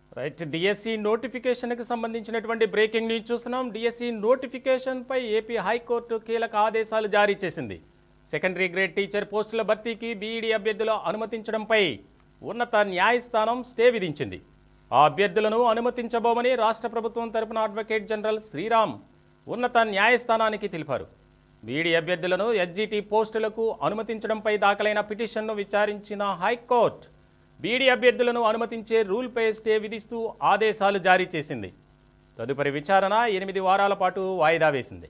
right DSC నోటిఫికేషన్కి సంబంధించినటువంటి breaking news చూస్తున్నాం డిఎస్సి నోటిఫికేషన్పై ఏపీ హైకోర్టు కీలక ఆదేశాలు జారీ చేసింది సెకండరీ గ్రేడ్ టీచర్ పోస్టుల భర్తీకి బీఈడీ అభ్యర్థులు అనుమతించడంపై ఉన్నత న్యాయస్థానం స్టే విధించింది ఆ అభ్యర్థులను అనుమతించబోమని రాష్ట్ర ప్రభుత్వం తరపున అడ్వకేట్ జనరల్ శ్రీరామ్ ఉన్నత న్యాయస్థానానికి తెలిపారు బీఈడీ అభ్యర్థులను ఎస్జీటీ పోస్టులకు అనుమతించడంపై దాఖలైన పిటిషన్ను విచారించిన హైకోర్టు బీడీ అభ్యర్థులను అనుమతించే రూల్పై స్టే విధిస్తూ ఆదేశాలు జారీ చేసింది తదుపరి విచారణ ఎనిమిది వారాల పాటు వాయిదా వేసింది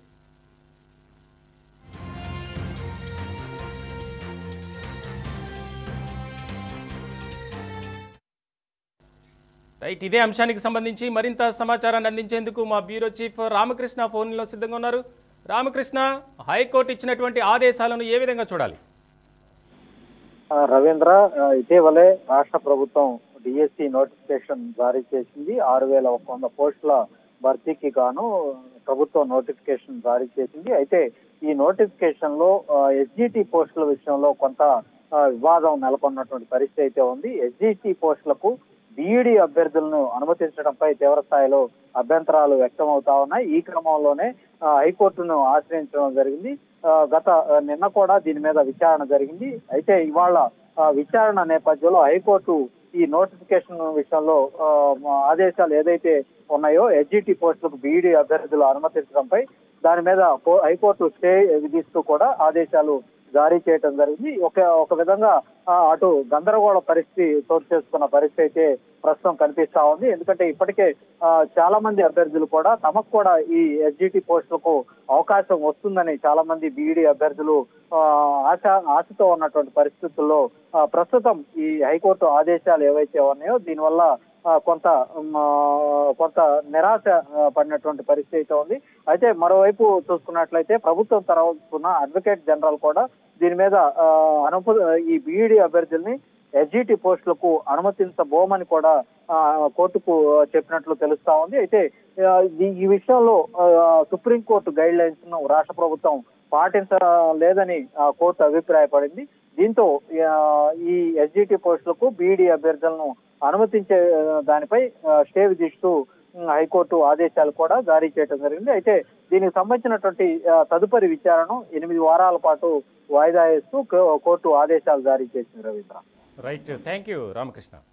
రైట్ ఇదే అంశానికి సంబంధించి మరింత సమాచారాన్ని అందించేందుకు మా బ్యూరో చీఫ్ రామకృష్ణ ఫోన్లో సిద్ధంగా ఉన్నారు రామకృష్ణ హైకోర్టు ఇచ్చినటువంటి ఆదేశాలను ఏ విధంగా చూడాలి ఆ, రవీంద్ర ఆ, ఇటీవలే రాష్ట్ర ప్రభుత్వం డిఎస్సి నోటిఫికేషన్ జారీ చేసింది ఆరు వేల ఒక వంద పోస్టుల భర్తీకి గాను ప్రభుత్వం నోటిఫికేషన్ జారీ చేసింది అయితే ఈ నోటిఫికేషన్ లో ఎస్జిటి పోస్టుల విషయంలో కొంత ఆ, వివాదం నెలకొన్నటువంటి పరిస్థితి అయితే ఉంది ఎస్జిటి పోస్టులకు బీఈడి అభ్యర్థులను అనుమతించడంపై తీవ్ర స్థాయిలో అభ్యంతరాలు వ్యక్తం అవుతా ఉన్నాయి ఈ క్రమంలోనే ఆ, హైకోర్టును ఆశ్రయించడం జరిగింది ఆ, గత ఆ, నిన్న కూడా దీని మీద విచారణ జరిగింది అయితే ఇవాళ ఆ, విచారణ నేపథ్యంలో హైకోర్టు ఈ నోటిఫికేషన్ విషయంలో ఆ, మా ఆదేశాలు ఏదైతే ఉన్నాయో ఎస్జిటి పోస్టులకు బీఈడి అభ్యర్థులు అనుమతించడంపై దాని మీద పో- హైకోర్టు స్టే విధిస్తూ కూడా ఆదేశాలు జారీ చేయడం జరిగింది ఒక ఒక విధంగా ఆ, అటు గందరగోళ పరిస్థితి చోటు చేసుకున్న పరిస్థితి అయితే ప్రస్తుతం కనిపిస్తా ఉంది ఎందుకంటే ఇప్పటికే ఆ, చాలా మంది అభ్యర్థులు కూడా తమకు కూడా ఈ ఎస్జిటి పోస్టులకు అవకాశం వస్తుందని చాలా మంది బీఈడి అభ్యర్థులు ఆ, ఆశ ఆశతో ఉన్నటువంటి పరిస్థితుల్లో ఆ, ప్రస్తుతం ఈ హైకోర్టు ఆదేశాలు ఏవైతే ఉన్నాయో దీనివల్ల ఆ, కొంత ఉమ్, ఆ, కొంత నిరాశ ఆ, పడినటువంటి పరిస్థితి అయితే ఉంది అయితే మరోవైపు చూసుకున్నట్లయితే ప్రభుత్వం తరఫున అడ్వకేట్ జనరల్ కూడా దీని మీద ఆ, అనుపు ఈ బీఈడి అభ్యర్థుల్ని ఎస్జిటి పోస్టులకు అనుమతించబోమని కూడా ఆ, కోర్టుకు చెప్పినట్లు తెలుస్తా ఉంది అయితే ఆ, ఈ- ఈ విషయంలో ఆ, సుప్రీంకోర్టు గైడ్ లైన్స్ ను రాష్ట్ర ప్రభుత్వం పాటించలేదని ఆ, కోర్టు అభిప్రాయపడింది దీంతో ఆ, ఈ ఎస్జిటి పోస్టులకు బీఈడి అభ్యర్థులను అనుమతించే ఆ, దానిపై ఆ, స్టే విధిస్తూ ఉమ్, హైకోర్టు ఆదేశాలు కూడా జారీ చేయడం జరిగింది అయితే దీనికి సంబంధించినటువంటి ఆ, తదుపరి విచారణ ఎనిమిది వారాల పాటు వాయిదా వేస్తూ కో- కోర్టు ఆదేశాలు జారీ చేసింది Ravindra right thank you Ramakrishna